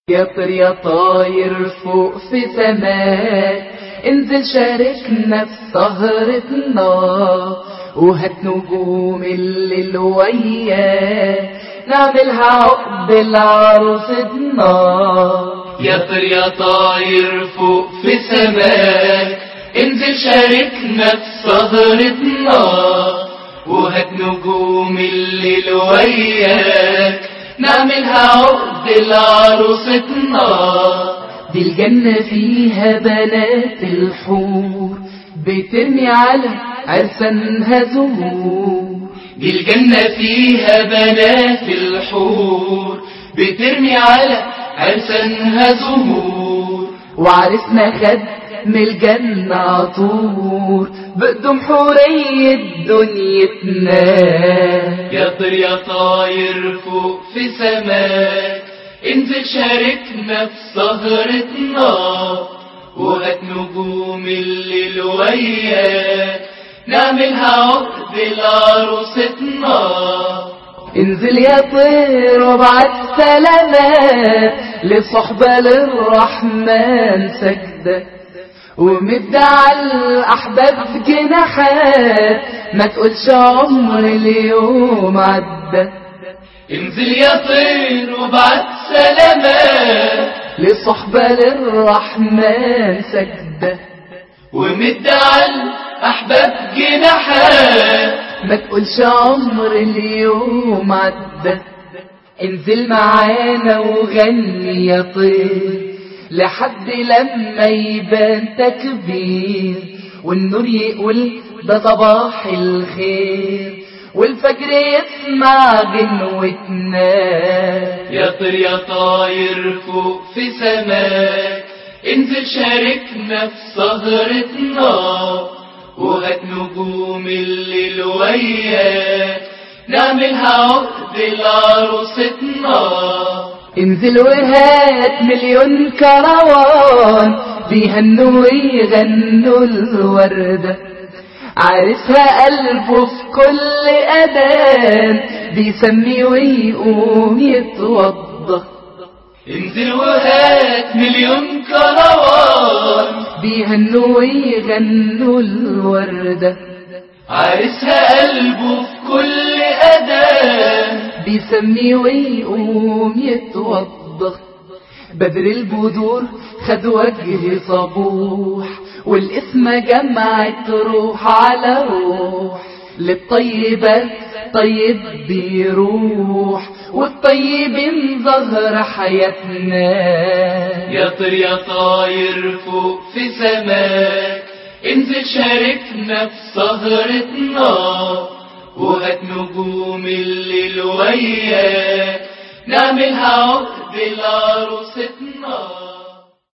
يا طير يا طاير فوق في سماك انزل شاركنا في سهرتنا وهات نجوم الليل وياك نعملها عقد لعروستنا يا طير يا طاير فوق في سماك انزل شاركنا في سهرتنا وهات نجوم الليل وياك نعملها عقد لعروستنا دي الجنة فيها بنات الحور بترمي على عرسانها زهور دي الجنة فيها بنات الحور بترمي على عرسانها زهور وعرسنا خد من الجنة عطور بقدم حورية دنيتنا يا طير يا طاير فوق في سماك انزل شاركنا في سهرتنا وهات نجوم الليل وياك نعملها عقد لعروستنا انزل يا طير وابعت سلامات لصحبة للرحمن سجدة ومد على الأحباب جناحات ما تقولش عمر اليوم عدى انزل يا طير وابعت سلامات لصحبة للرحمن سجدة ومد على الأحباب جناحات ما تقولش عمر اليوم عدى انزل معانا وغني يا طير لحد لما يبان تكبير والنور يقول ده صباح الخير والفجر يسمع جنوتنا يا طير يا طاير فوق في سماك انزل شاركنا في سهرتنا وهات نجوم الليل وياك نعملها عقد لعروستنا انزل وهات مليون كروان بيهنوا ويغنوا الوردة عارسها قلبه في كل أذان بيسمي ويقوم يتوضى انزل وهات مليون كروان بيهنوا ويغنوا الوردة عارسها قلبه في كل أذان بيسمي ويقوم يتوضى بدر البدور خد وجه صبوح والاسم جمعت روح على روح للطيبات طيب بيروح والطيبين ظهر حياتنا يا طير يا طاير فوق في سماك انزل شاركنا في سهرتنا وهات نجوم الليل وياك نعملها عقد لعروستنا